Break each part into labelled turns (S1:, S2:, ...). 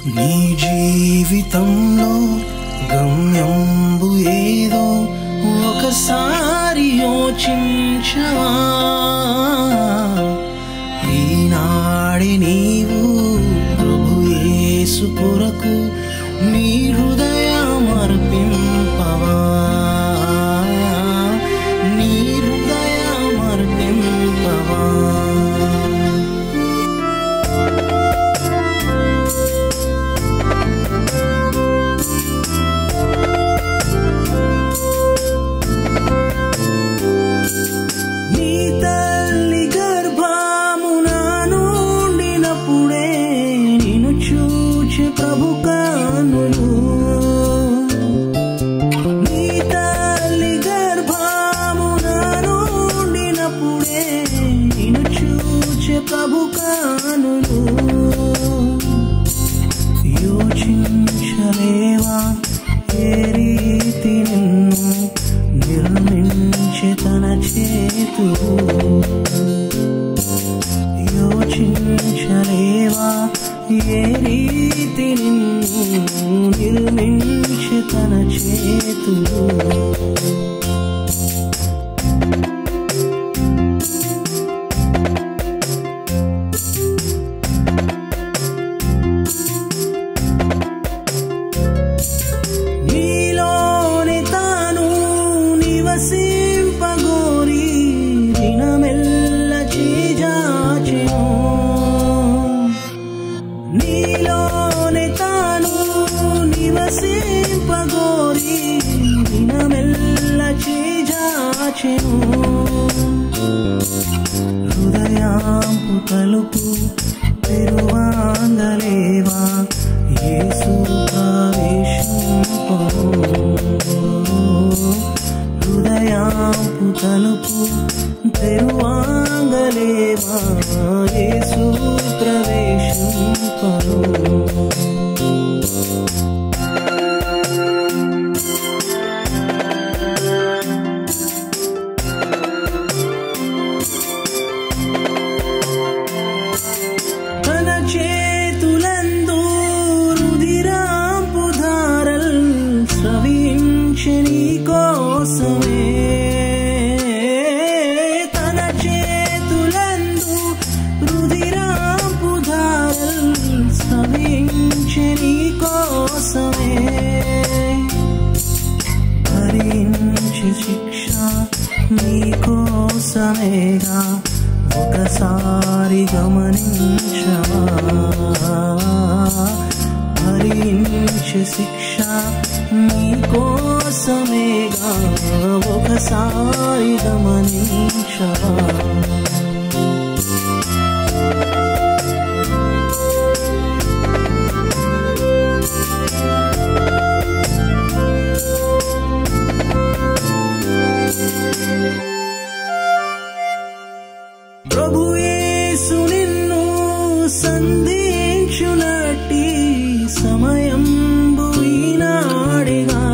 S1: నీ జీవితంలో గమ్యంబు ఏదో ఒకసారి యోచించవా ఈనాడి నీవు ప్రభు యేసు కొరకు నీ హృదయం అర్పింపవా నీ హృదయం అర్పింపవా నీ తల్లి గర్భమున నుండినప్పుడే నిన్ను చూచి ప్రభు కానులు నీ తల్లి గర్భమున నుండినప్పుడే నిన్ను చూచి ప్రభు కానులు యోచించలేవా ఏ రీతి నిన్ను నిర్మించి తన చేతులు యోచించలేవా ఏ రీతి నిన్ను నిర్మించి తన చేతులు నీలోని తాను నివసింపగోరి దినమెల్ల చీజాచెను నీలోని తాను నివసింపగోరి దినమెల్ల చీజాచెను హృదయాంపు తలుపు తెరువాంగలేవా యేసు ప్రవేశింపు హృదయాంపు తలుపు తెరువాంగలేవా యేసు ప్రవేశింపు తన చేతులందు రుదిరాంపు ధారల్ స్రవించి నీ కోసమే తన చేతులందు రుదిరాంపు ధారల్ స్రవించి నీ కోసమే భరించి శిక్ష నీకోసమేగా ఒకసారి గమనించవా భరించి శిక్ష నీకోసమేగా ఒకసారి గమనించవా ప్రభు యేసు నిన్ను సంధించునట్టి సమయం ఈనాడిగా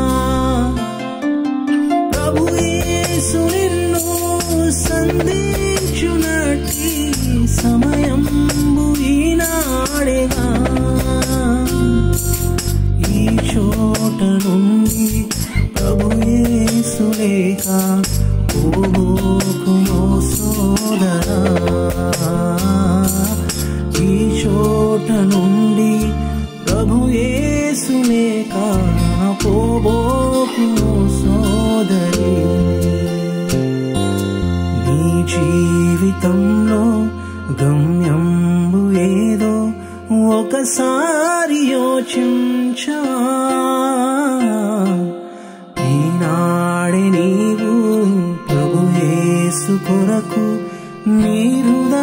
S1: ప్రభు యేసు నిన్ను సంధించునట్టి సమయం ఈనాడిగా ఈ చోట నుండి ప్రభు యేసు లేక పోబోకుమో సోదరా ఈ చోట నుండి ప్రభు యేసు లేక పోబోకుమో సోదరి నీ జీవితంలో గమ్యంబు ఏదో ఒకసారి యోచించా ఈనాడే నీవు ప్రభు యేసు కొరకు నీ హృదయ